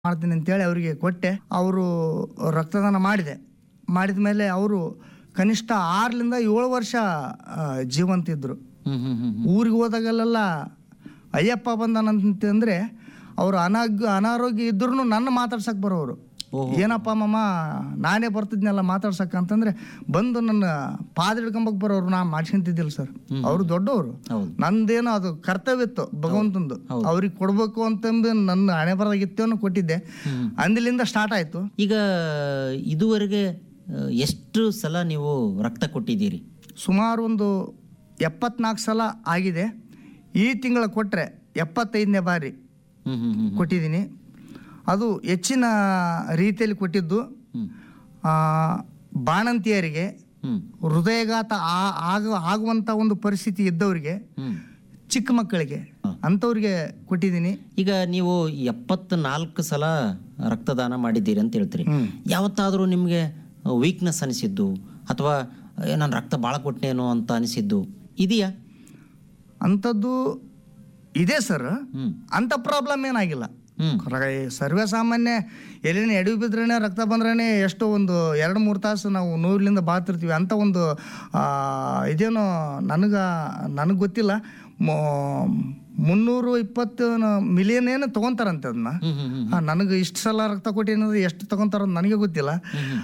ಮಾಡ್ತೀನಿ ಅಂತೇಳಿ ಅವರಿಗೆ ಕೊಟ್ಟೆ ಅವರು ರಕ್ತದಾನ ಮಾಡಿದೆ ಮಾಡಿದ ಮೇಲೆ ಅವರು ಕನಿಷ್ಠ ಆರರಿಂದ ಏಳು ವರ್ಷ ಆ, ಜೀವಂತ ಇದ್ದರು ಹ್ಮ್ ಹ್ಮ್ ಹ್ಮ್ ಊರಿಗೆ ಹೋದಾಗಲೆಲ್ಲ ಅಯ್ಯಪ್ಪ ಬಂದನಂತಂದ್ರೆ ಅವರು ಅನಾಗ್ ಅನಾರೋಗ್ಯ ಇದ್ರೂ ನನ್ನ ಮಾತಾಡ್ಸಕ್ ಬರೋರು ಓಹೋ. ಏನಪ್ಪ ಮಮ್ಮ ನಾನೇ ಬರ್ತಿದ್ನಲ್ಲ ಮಾತಾಡ್ಸಕ್ ಅಂತಂದ್ರೆ ಬಂದು ನನ್ನ ಪಾದ ಹಿಡ್ಕೊಂಬಕ್ ಬರೋರು ನಾ ಮಾಡ್ಸ್ಕೊಂತಿದ್ದಿಲ್ಲ ಸರ್ ಅವರು ದೊಡ್ಡವರು ಹೌದು ನಂದೇನೋ ಅದು ಕರ್ತವ್ಯ ಇತ್ತು ಭಗವಂತಂದು ಅವ್ರಿಗೆ ಕೊಡ್ಬೇಕು ಅಂತಂದು ನನ್ನ ಹಣೆ ಬರದಾಗಿತ್ತೇನೋ ಕೊಟ್ಟಿದ್ದೆ ಹ್ಮ್. ಅಂದಿಲಿಂದ ಸ್ಟಾರ್ಟ್ ಆಯ್ತು ಈಗ ಇದುವರೆಗೆ ಆ, ಎಷ್ಟು ಸಲ ನೀವು ರಕ್ತ ಕೊಟ್ಟಿದ್ದೀರಿ ಸುಮಾರು ಒಂದು ಎಪ್ಪತ್ನಾಲ್ಕು ಸಲ ಆಗಿದೆ ಈ ತಿಂಗಳ ಕೊಟ್ಟರೆ ಎಪ್ಪತ್ತೈದನೇ ಬಾರಿ ಹ್ಮ್ ಹ್ಮ್ ಹ್ಮ್ ಕೊಟ್ಟಿದ್ದೀನಿ ಅದು ಹೆಚ್ಚಿನ ರೀತಿಯಲ್ಲಿ ಕೊಟ್ಟಿದ್ದು ಹ್ಮ್ ಆ, ಬಾಣಂತಿಯರಿಗೆ ಹ್ಮ್ ಹೃದಯಘಾತ ಆ- ಆಗ ಆಗುವಂಥ ಒಂದು ಪರಿಸ್ಥಿತಿ ಇದ್ದವರಿಗೆ ಹ್ಮ್ ಚಿಕ್ಕ ಮಕ್ಕಳಿಗೆ ಅಂಥವ್ರಿಗೆ ಕೊಟ್ಟಿದ್ದೀನಿ ಈಗ ನೀವು ಎಪ್ಪತ್ನಾಲ್ಕು ಸಲ ರಕ್ತದಾನ ಮಾಡಿದ್ದೀರಿ ಅಂತ ಹೇಳ್ತೀರಿ ಹ್ಮ್. ಯಾವತ್ತಾದರೂ ನಿಮಗೆ ವೀಕ್ನೆಸ್ ಅನಿಸಿದ್ದು ಅಥವಾ ನಾನು ರಕ್ತ ಭಾಳ ಕೊಟ್ಟನೇನೋ ಅಂತ ಅನಿಸಿದ್ದು ಇದೆಯಾ ಅಂಥದ್ದು ಇದೆ ಸರ್ ಹ್ಮ್ ಅಂಥ ಪ್ರಾಬ್ಲಮ್ ಏನಾಗಿಲ್ಲ ಹ್ಮ್ ಹೊರಗೆ ಸರ್ವೇ ಸಾಮಾನ್ಯ ಎಲ್ಲಿನ ಎಡವಿ ಬಿದ್ರೇನೆ ರಕ್ತ ಬಂದ್ರೇನೆ ಎಷ್ಟೋ ಒಂದು ಎರಡು ಮೂರು ತಾಸು ನಾವು ನೋವಿಲಿಂದ ಬಾತಿರ್ತೀವಿ ಅಂತ ಒಂದು ಆ, ಇದೇನೋ ನನಗೆ ನನಗೆ ಗೊತ್ತಿಲ್ಲ ಮೊ- ಮುನ್ನೂರು ಇಪ್ಪತ್ತು ಮಿಲಿಯನ್ ಏನು ತೊಗೊತಾರಂತೆ ಅದನ್ನ ಹ್ಮ್ ಹ್ಮ್ ಹ್ಮ್ ನನಗೆ ಇಷ್ಟು ಸಲ ರಕ್ತ ಕೊಟ್ಟಿನದು ಎಷ್ಟು ತಗೊಂತಾರ ನನಗೆ ಗೊತ್ತಿಲ್ಲ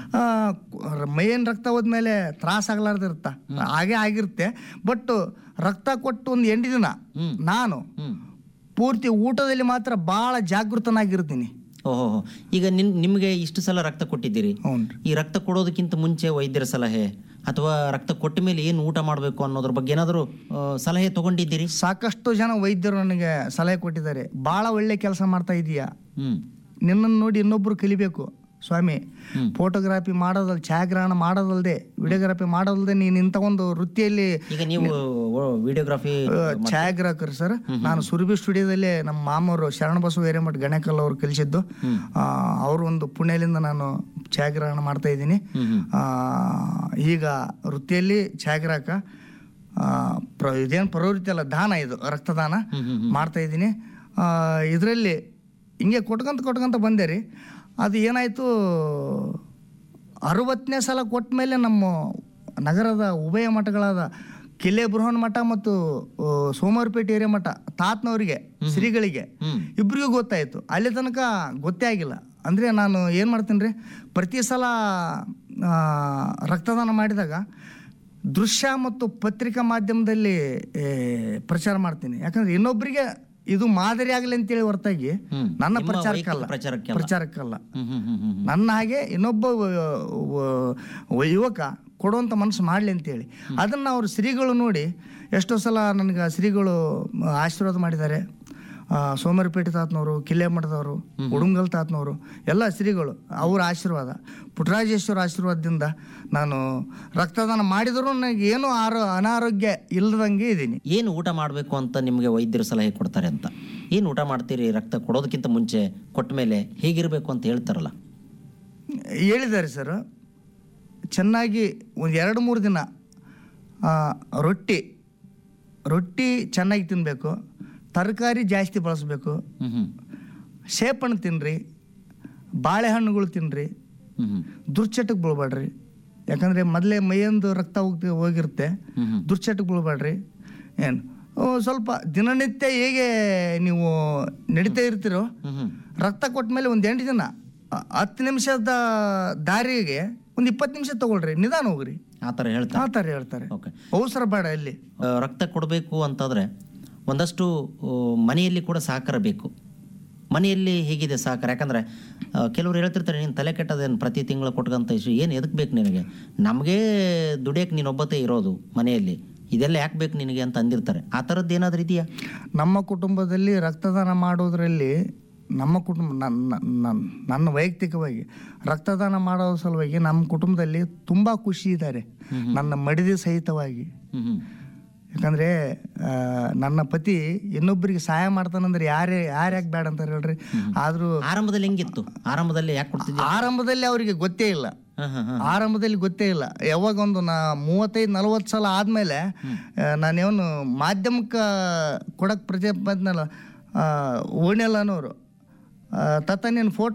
ಮೈಯನ್ ರಕ್ತ ಹೋದ್ಮೇಲೆ ತ್ರಾಸ ಆಗ್ಲಾರ್ದಿರುತ್ತ ಹಾಗೆ ಆಗಿರುತ್ತೆ ಬಟ್ ರಕ್ತ ಕೊಟ್ಟು ಒಂದು ಎಂಟು ದಿನ ಹ್ಮ್. ನಾನು ಹ್ಮ್ ಪೂರ್ತಿ ಊಟದಲ್ಲಿ ಮಾತ್ರ ಭಾಳ ಜಾಗೃತನಾಗಿರ್ತೀನಿ ಓಹೋ ಈಗ ನಿನ್ ನಿಮಗೆ ಇಷ್ಟು ಸಲ ರಕ್ತ ಕೊಟ್ಟಿದ್ದೀರಿ ಹ್ಞೂ ಈ ರಕ್ತ ಕೊಡೋದಕ್ಕಿಂತ ಮುಂಚೆ ವೈದ್ಯರ ಸಲಹೆ ಅಥವಾ ರಕ್ತ ಕೊಟ್ಟ ಮೇಲೆ ಏನು ಊಟ ಮಾಡಬೇಕು ಅನ್ನೋದ್ರ ಬಗ್ಗೆ ಏನಾದರೂ ಆ, ಸಲಹೆ ತಗೊಂಡಿದ್ದೀರಿ ಸಾಕಷ್ಟು ಜನ ವೈದ್ಯರು ನನಗೆ ಸಲಹೆ ಕೊಟ್ಟಿದ್ದಾರೆ ಭಾಳ ಒಳ್ಳೆ ಕೆಲಸ ಮಾಡ್ತಾ ಇದೀಯಾ ಹ್ಮ್ ನಿನ್ನನ್ನು ನೋಡಿ ಇನ್ನೊಬ್ರು ಕಲಿಬೇಕು ಸ್ವಾಮಿ ಹ್ಮ್. ಫೋಟೋಗ್ರಾಫಿ ಮಾಡೋದಲ್ ಛಾಯಾಗ್ರಹಣ ಮಾಡೋದಲ್ದೆ ವಿಡಿಯೋಗ್ರಾಫಿ ಮಾಡೋದಲ್ದೆ ನೀನು ಇಂಥ ಒಂದು ವೃತ್ತಿಯಲ್ಲಿ ಈಗ ನೀವು ವಿಡಿಯೋಗ್ರಫಿ ಆ, ಛಾಯಾಗ್ರಾಹಕರು ಸರ್ ನಾನು ಸುರಭಿ ಸ್ಟುಡಿಯೋದಲ್ಲಿ ನಮ್ಮ ಮಾಮವರು ಶರಣ ಬಸವ ಹಿರೇಮಠ ಗಣಕಲ್ ಅವರು ಕಲಿಸಿದ್ದು ಹ್ಮ್. ಅವರು ಒಂದು ಪುಣೆಲಿಂದ ನಾನು ಛಾಯಾಗ್ರಹಣ ಮಾಡ್ತಾ ಇದ್ದೀನಿ ಹ್ಮ್ ಹ್ಮ್ ಆ, ಈಗ ವೃತ್ತಿಯಲ್ಲಿ ಛಾಯಾಗ್ರಾಹಕ ಆ, ಪ್ರ ಇದೇನು ಪ್ರವೃತ್ತಿ ಅಲ್ಲ ದಾನ ಇದು ರಕ್ತದಾನ ಹ್ಮ್ ಹ್ಮ್ ಹ್ಮ್ ಮಾಡ್ತಾ ಇದ್ದೀನಿ ಇದರಲ್ಲಿ ಹಿಂಗೆ ಕೊಟ್ಕೊಂತ ಕೊಟ್ಕೊಂತ ಬಂದೆ ರೀ ಅದು ಏನಾಯಿತು ಅರವತ್ತನೇ ಸಲ ಕೊಟ್ಟ ಮೇಲೆ ನಮ್ಮ ನಗರದ ಉಭಯ ಮಠಗಳಾದ ಕಿಲ್ಲೆ ಬೃಹನ್ ಮಠ ಮತ್ತು ಆ, ಸೋಮವಾರಪೇಟೆ ಹಿರಿಯ ಮಠ ತಾತ್ನವರಿಗೆ ಶ್ರೀಗಳಿಗೆ ಹ್ಮ್ ಇಬ್ಬರಿಗೂ ಗೊತ್ತಾಯಿತು ಅಲ್ಲಿ ತನಕ ಗೊತ್ತೇ ಆಗಿಲ್ಲ ಅಂದರೆ ನಾನು ಏನು ಮಾಡ್ತೀನಿ ರೀ ಪ್ರತಿ ಸಲ ಆ, ರಕ್ತದಾನ ಮಾಡಿದಾಗ ದೃಶ್ಯ ಮತ್ತು ಪತ್ರಿಕಾ ಮಾಧ್ಯಮದಲ್ಲಿ ಏ, ಪ್ರಚಾರ ಮಾಡ್ತೀನಿ ಯಾಕಂದ್ರೆ ಇನ್ನೊಬ್ಬರಿಗೆ ಇದು ಮಾದರಿ ಆಗಲಿ ಅಂತೇಳಿ ಹೊರತಾಗಿ ಹ್ಮ್. ನನ್ನ ನಿಮ್ಮ ಪ್ರಚಾರಕ್ಕಲ್ಲ ವೈಯಕ್ತಿಕ ಪ್ರಚಾರಕ್ಕಲ್ಲ. ಪ್ರಚಾರಕ್ಕಲ್ಲ ಹ್ಮ್ ಹ್ಮ್ ಹ್ಮ್ ಹ್ಮ್ ನನ್ನ ಹಾಗೆ ಇನ್ನೊಬ್ಬ ವ- ವ- ವ- ಯುವಕ ಕೊಡುವಂಥ ಮನಸ್ಸು ಮಾಡಲಿ ಅಂತೇಳಿ ಅದನ್ನು ಅವರು ಶ್ರೀಗಳು ನೋಡಿ ಎಷ್ಟೋ ಸಲ ನನಗೆ ಶ್ರೀಗಳು ಮ, ಆಶೀರ್ವಾದ ಮಾಡಿದ್ದಾರೆ ಆ, ಸೋಮವಾರಪೇಟೆ ತಾತನವರು ಕಿಲ್ಲೆ ಮಠದವರು ಉಡುಂಗಲ್ ತಾತನವರು ಎಲ್ಲ ಶ್ರೀಗಳು ಅವರ ಆಶೀರ್ವಾದ ಪುಟ್ಟರಾಜೇಶ್ವರ ಆಶೀರ್ವಾದದಿಂದ ನಾನು ರಕ್ತದಾನ ಮಾಡಿದರೂ ನನಗೆ ಏನೂ ಆರೋ ಅನಾರೋಗ್ಯ ಇಲ್ಲದಂಗೆ ಇದ್ದೀನಿ ಏನು ಊಟ ಮಾಡಬೇಕು ಅಂತ ನಿಮಗೆ ವೈದ್ಯರು ಸಲಹೆ ಕೊಡ್ತಾರೆ ಅಂತ ಏನು ಊಟ ಮಾಡ್ತೀರಿ ರಕ್ತ ಕೊಡೋದಕ್ಕಿಂತ ಮುಂಚೆ ಕೊಟ್ಟ ಮೇಲೆ ಹೇಗಿರಬೇಕು ಅಂತ ಹೇಳ್ತಾರಲ್ಲ ಹೇಳಿದ್ದಾರೆ ಸರ್ ಚೆನ್ನಾಗಿ ಒಂದು ಎರಡು ಮೂರು ದಿನ ಆ, ರೊಟ್ಟಿ ರೊಟ್ಟಿ ಚೆನ್ನಾಗಿ ತಿನ್ನಬೇಕು ತರಕಾರಿ ಜಾಸ್ತಿ ಬಳಸಬೇಕು ಹ್ಮ್ ಹ್ಮ್ ಸೇಪಣ್ಣು ತಿನ್ನಿರಿ ಬಾಳೆಹಣ್ಣುಗಳು ತಿನ್ನಿರಿ ಹ್ಮ್ ಹ್ಮ್ ದುರ್ಚಟಕ್ಕೆ ಬೀಳ್ಬೇಡ್ರಿ ಯಾಕಂದರೆ ಮೊದಲೇ ಮೈಯೊಂದು ರಕ್ತ ಹೋಗ್ತಿ ಹೋಗಿರುತ್ತೆ ಹ್ಮ್ ಹ್ಮ್ ದುರ್ಚಟಕ್ಕೆ ಬೀಳ್ಬೇಡ್ರಿ ಏನು ಸ್ವಲ್ಪ ದಿನನಿತ್ಯ ಹೇಗೆ ನೀವು ನಡೀತಾ ಇರ್ತೀರೋ ಹ್ಮ್ ಹ್ಮ್ ರಕ್ತ ಕೊಟ್ಟ ಮೇಲೆ ಒಂದು ಎಂಟು ದಿನ ಅ- ಹತ್ತು ನಿಮಿಷದ ದಾರಿಗೆ ಒಂದು ಇಪ್ಪತ್ತು ನಿಮಿಷ ತಗೊಳ್ರಿ ನಿಧಾನ ಹೋಗ್ರಿ ಆ ಥರ ಆ ಹೇಳ್ತಾರೆ ಥರ ಹೇಳ್ತಾರೆ ಓಕೆ ಅವಸರ ಬೇಡ ಇಲ್ಲಿ ಆ, ರಕ್ತ ಕೊಡಬೇಕು ಅಂತಂದರೆ ಒಂದಷ್ಟು ಆ, ಮನೆಯಲ್ಲಿ ಕೂಡ ಸಹಕಾರ ಬೇಕು ಮನೆಯಲ್ಲಿ ಹೇಗಿದೆ ಸಹಕಾರ ಯಾಕಂದರೆ ಕೆಲವರು ಹೇಳ್ತಿರ್ತಾರೆ ನೀನು ತಲೆ ಕೆಟ್ಟದೇನು ಪ್ರತಿ ತಿಂಗಳು ಕೊಟ್ಕಂತ ಇಷ್ಟು ಏನು ಎದಕ್ಕೆ ಬೇಕು ನಿನಗೆ ನಮಗೇ ದುಡಿಯೋಕೆ ನೀನು ಒಬ್ಬತ್ತೇ ಇರೋದು ಮನೆಯಲ್ಲಿ ಇದೆಲ್ಲ ಯಾಕೆ ಬೇಕು ನಿನಗೆ ಅಂತ ಅಂದಿರ್ತಾರೆ ಆ ಥರದ್ದು ಏನಾದರೂ ಇದೆಯಾ ನಮ್ಮ ಕುಟುಂಬದಲ್ಲಿ ರಕ್ತದಾನ ಮಾಡೋದ್ರಲ್ಲಿ ನಮ್ಮ ಕುಟುಂಬ ನನ್ನ ನನ್ನ ನನ್ನ ವೈಯಕ್ತಿಕವಾಗಿ ರಕ್ತದಾನ ಮಾಡೋ ಸಲುವಾಗಿ ನಮ್ಮ ಕುಟುಂಬದಲ್ಲಿ ತುಂಬ ಖುಷಿ ಇದ್ದಾರೆ ನನ್ನ ಮಡಿದಿ ಸಹಿತವಾಗಿ ಹ್ಞೂ ಹ್ಞೂ ಯಾಕಂದರೆ ನನ್ನ ಪತಿ ಇನ್ನೊಬ್ಬರಿಗೆ ಸಹಾಯ ಮಾಡ್ತಾನಂದ್ರೆ ಯಾರೇ ಯಾರು ಯಾಕೆ ಬೇಡ ಅಂತಾರೆ ಹೇಳ್ರಿ ಆದರೂ ಆರಂಭದಲ್ಲಿ ಹೆಂಗಿತ್ತು ಆರಂಭದಲ್ಲಿ ಯಾಕೆ ಕೊಡ್ತಿದ್ದೆ ಆರಂಭದಲ್ಲಿ ಅವರಿಗೆ ಗೊತ್ತೇ ಇಲ್ಲ ಹಾಂ ಹಾಂ ಹಾಂ ಆರಂಭದಲ್ಲಿ ಗೊತ್ತೇ ಇಲ್ಲ ಯಾವಾಗ ಒಂದು ನಾ ಮೂವತ್ತೈದು ನಲವತ್ತು ಸಲ ಆದಮೇಲೆ ನಾನೇನು ಮಾಧ್ಯಮಕ್ಕೆ ಕೊಡಕ್ಕೆ ಪ್ರತಿಯೊಬ್ಬದ್ನಲ್ಲ ಓಣಿಯಲ್ಲ ಅನ್ನೋರು ತತ್ತ ನೀನು ಫೋಟೋ